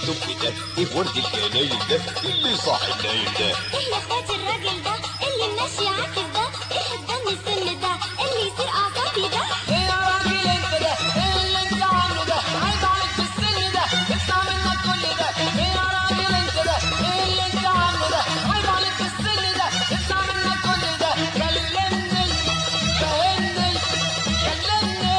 تف ده ايه ورد الجناين ده اللي صاحي النايم ده ايه يا اخواتي الراجل ده اللي ماشي عاكس ده ايه الدم السم ده اللي يصير اعصابي ده ايه يا راجل انت ده ايه اللي انت عامله ده عيب عليك في السن ده اسمع منك كل ده ايه يا راجل انت ده ايه اللي انت عامله ده عيب عليك في السن ده اسمع منك كل ده كلمني فهمني كلمني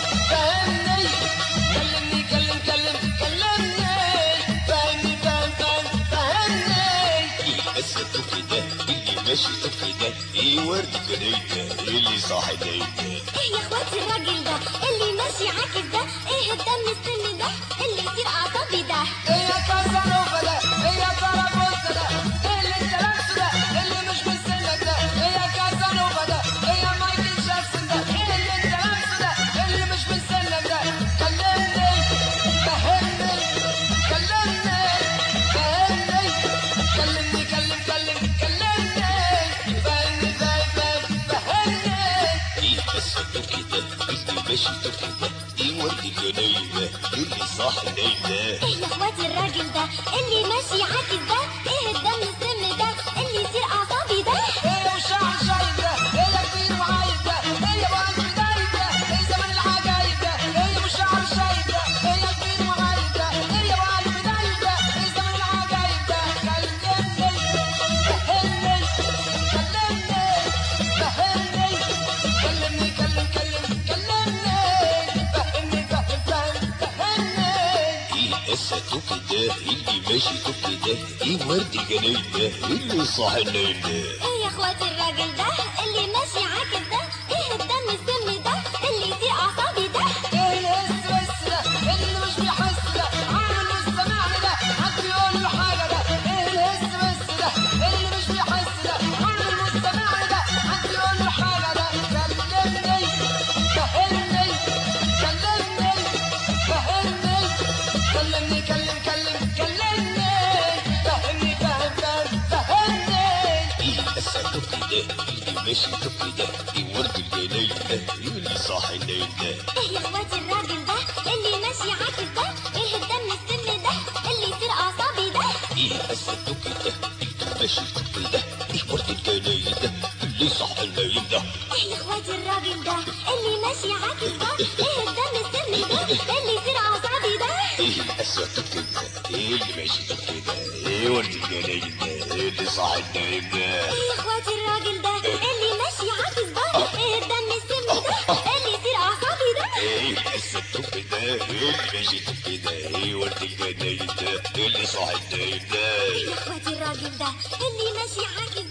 فهمني كلمني كلم كلم كلمني فهمني فهم فهم فهمني ايه بس التف ده اللي ماشي تف ده ايه ورد الجناين ده اللي صاحي النايم ده ايه يا اخواتي الراجل ده اللي ماشي عاكس ده ايه الدم السم ده اللي يصير اعصابي ده ايه يا كازانوفا ده ايه يا كارابوسا ده ايه اللي انت لابسه ده اللي مش من سنك ده ايه يا كازانوفا ده ايه يا مايكل جاكسون ده ايه اللي انت لابسه ده اللي مش من سنك ده كلمني فهمني كلمني فهمني كلمني كلم كلم كلمني فهمني فهم فهم فهمني ايه بس التف ده اللي ماشي تف ده ايه ورد الجناين ده اللي صاحي النايم ده ايه يا اخواتي الراجل ده اللي ماشي عاكس ده ايه الدم السم ده اللي يصير اعصابي ده ايه يا شعر شايب ده ايه يا كبير وعايب ده ايه يا وقت بدايب ده ايه زمن العجايب ده ايه يا شعر شايب ده ايه يا كبير وعايب ده ايه يا وقت بدايب ده ايه زمن العجايب ده كلمني فهمني كلمني فهمني كلمني كلم كلم كلمني فهمني فهم فهم فهمني ايه بس التف ده اللي ماشي تف ده ايه ورد الجناين ده اللي صاحي النايم ده ايه يا اخواتي الراجل ده اللي ماشي عاكس ده ايه الدم السم ده اللي يصير اعصابي ده ايه الهس بس ده اللي مش بيحس ده عامل مستمعني ده حد يقول له حاجه ده ايه الهس بس ده اللي مش بيحس ده عامل مستمعني ده حد يقول له حاجه ده كلمني فهمني كلمني فهمني كلمني كلم كلم كلمني فهمني فهم فهم فهمني ايه بس التف ده اللي ماشي تف ده ايه ورد الجناين ده اللي صاحي النايم ده ايه يا اخواتي الراجل ده اللي ماشي عاكس ده ايه الدم السم ده اللي يصير اعصابي ده ايه بس التف ده اللي ماشي تف ده ايه ورد الجناين ده اللي صاحي النايم ده ايه يا اخواتي الراجل ده اللي ماشي عاكس ده ايه الدم السم ده اللي يصير اعصابي ده ايه بس التف ده ايه اللي ماشي تف ده ايه ورد الجناين ده اللي صاحي النايم ده ايه يا اخواتي الراجل ده اللي ماشي عاكس ده ايه الدم السم ده اللي يصير اعصابي ده ايه بس التف ده ايه اللي ماشي تف ده ايه ورد الجناين ده اللي صاحي النايم ده يا اخواتي الراجل ده اللي ماشي عاكس